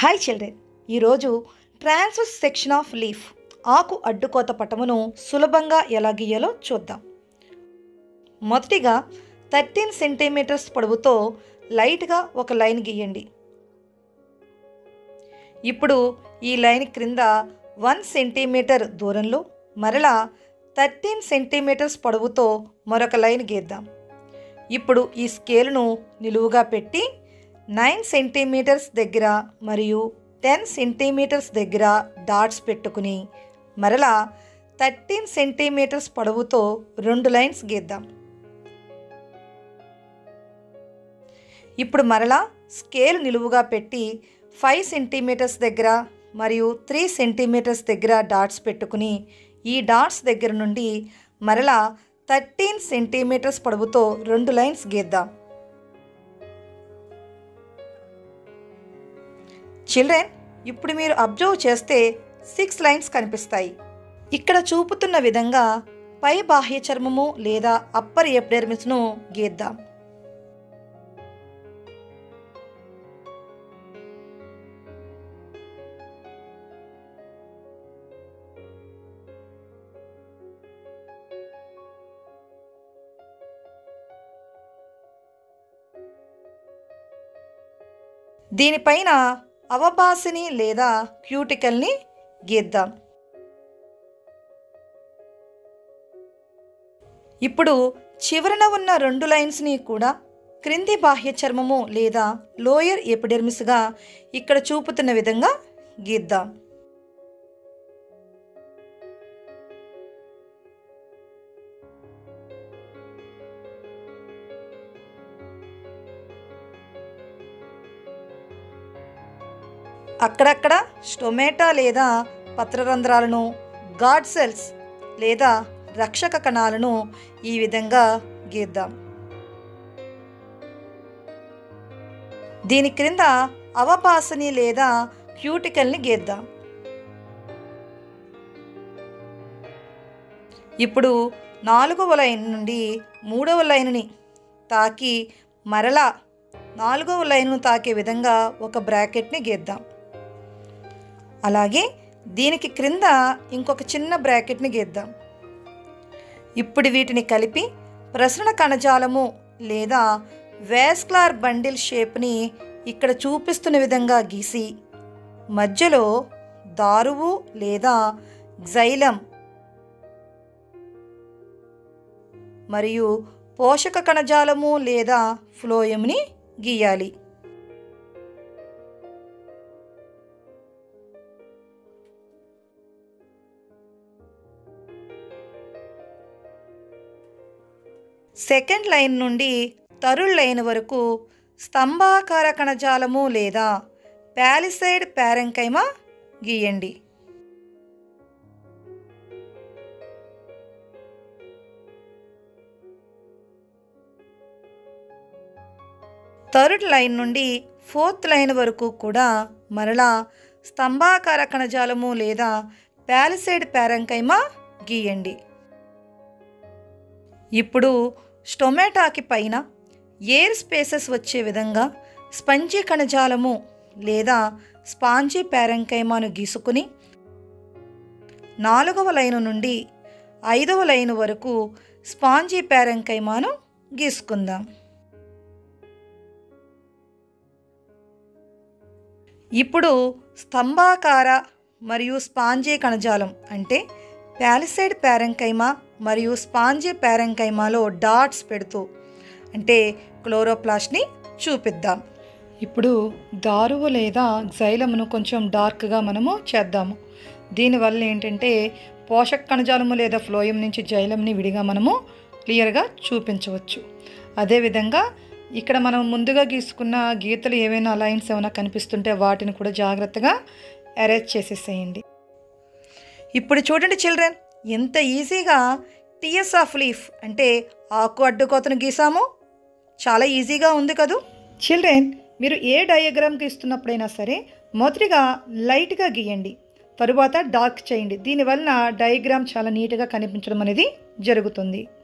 hi children ఈరోజు transverse section of leaf ఆకు అడ్డుకోత పటమును సులభంగా ఎలా గీయాలో చూద్దాం మొదటిగా థర్టీన్ సెంటీమీటర్స్ పొడవుతో లైట్గా ఒక లైన్ గీయండి ఇప్పుడు ఈ లైన్ క్రింద వన్ సెంటీమీటర్ దూరంలో మరలా థర్టీన్ సెంటీమీటర్స్ పొడవుతో మరొక లైన్ గీద్దాం ఇప్పుడు ఈ స్కేలును నిలువుగా పెట్టి నైన్ సెంటీమీటర్స్ దగ్గర మరియు టెన్ సెంటీమీటర్స్ దగ్గర డాట్స్ పెట్టుకుని మరలా థర్టీన్ సెంటీమీటర్స్ పొడవుతో రెండు లైన్స్ గీద్దాం ఇప్పుడు మరలా స్కేల్ నిలువుగా పెట్టి ఫైవ్ సెంటీమీటర్స్ దగ్గర మరియు త్రీ సెంటీమీటర్స్ దగ్గర డాట్స్ పెట్టుకుని ఈ డాట్స్ దగ్గర నుండి మరలా థర్టీన్ సెంటీమీటర్స్ పొడవుతో రెండు లైన్స్ గీద్దాం చిల్డ్రన్ ఇప్పుడు మీరు అబ్జర్వ్ చేస్తే సిక్స్ లైన్స్ కనిపిస్తాయి ఇక్కడ చూపుతున్న విధంగా పై బాహ్య చర్మము లేదా అప్పర్ ఎపిడెర్మిస్ను గీద్దాం దీనిపైన అవభాసిని లేదా క్యూటికల్ని గీద్దాం ఇప్పుడు చివరన ఉన్న రెండు లైన్స్ని కూడా క్రింది బాహ్య చర్మము లేదా లోయర్ ఎపిడెర్మిస్గా ఇక్కడ చూపుతున్న విధంగా గీద్దాం అక్కడక్కడ స్టొమాటా లేదా పత్రరంధ్రాలను గాడ్ సెల్స్ లేదా రక్షక కణాలను ఈ విధంగా గీద్దాం దీని క్రింద అవపాసని లేదా క్యూటికల్ని గీద్దాం ఇప్పుడు నాలుగవ లైన్ నుండి మూడవ లైన్ని తాకి మరలా నాలుగవ లైన్ను తాకే విధంగా ఒక బ్రాకెట్ని గీద్దాం అలాగే దీనికి క్రింద ఇంకొక చిన్న బ్రాకెట్ని గీద్దాం ఇప్పుడు వీటిని కలిపి ప్రసరణ కణజాలము లేదా వేస్క్లార్ బండిల్ షేప్ని ఇక్కడ చూపిస్తున్న విధంగా గీసి మధ్యలో దారువు లేదా జైలం మరియు పోషక కణజాలము లేదా ఫ్లోయంని గీయాలి సెకండ్ లైన్ నుండి థర్డ్ లైన్ వరకు స్తంభాకార కణజాలము లేదా ప్యాలిసైడ్ ప్యారెంకైమా గీయండి థర్డ్ లైన్ నుండి ఫోర్త్ లైన్ వరకు కూడా మరలా స్తంభాకార కణజాలము లేదా ప్యాలిసైడ్ ప్యారంకైమా గీయండి ఇప్పుడు స్టొమాటాకి పైన ఎయిర్ స్పేసెస్ వచ్చే విధంగా స్పంజీ కణజాలము లేదా స్పాంజీ ప్యారంకైమాను గీసుకుని నాలుగవ లైను నుండి ఐదవ లైను వరకు స్పాంజీ ప్యారంకైమాను గీసుకుందాం ఇప్పుడు స్తంభాకార మరియు స్పాంజీ కణజాలం అంటే ప్యాలిసైడ్ ప్యారంకైమా మరియు స్పాంజీ ప్యారంకైమాలో డాట్స్ పెడుతూ అంటే క్లోరోప్లాస్ట్ని చూపిద్దాం ఇప్పుడు దారువు లేదా జైలమును కొంచెం డార్క్గా మనము చేద్దాము దీనివల్ల ఏంటంటే పోషక కణజాలము లేదా ఫ్లోయం నుంచి జైలంని విడిగా మనము క్లియర్గా చూపించవచ్చు అదేవిధంగా ఇక్కడ మనం ముందుగా గీసుకున్న గీతలు ఏవైనా లైన్స్ ఏమైనా కనిపిస్తుంటే వాటిని కూడా జాగ్రత్తగా అరేంజ్ చేసేసేయండి ఇప్పుడు చూడండి చిల్డ్రన్ ఎంత ఈజీగా టీఎస్ ఆఫ్ లీఫ్ అంటే ఆకు అడ్డుకోతను గీసాము చాలా ఈజీగా ఉంది కదూ చిల్డ్రన్ మీరు ఏ డయాగ్రామ్ గీస్తున్నప్పుడైనా సరే మొదటిగా లైట్గా గీయండి తరువాత డార్క్ చేయండి దీనివలన డయాగ్రామ్ చాలా నీట్గా కనిపించడం అనేది జరుగుతుంది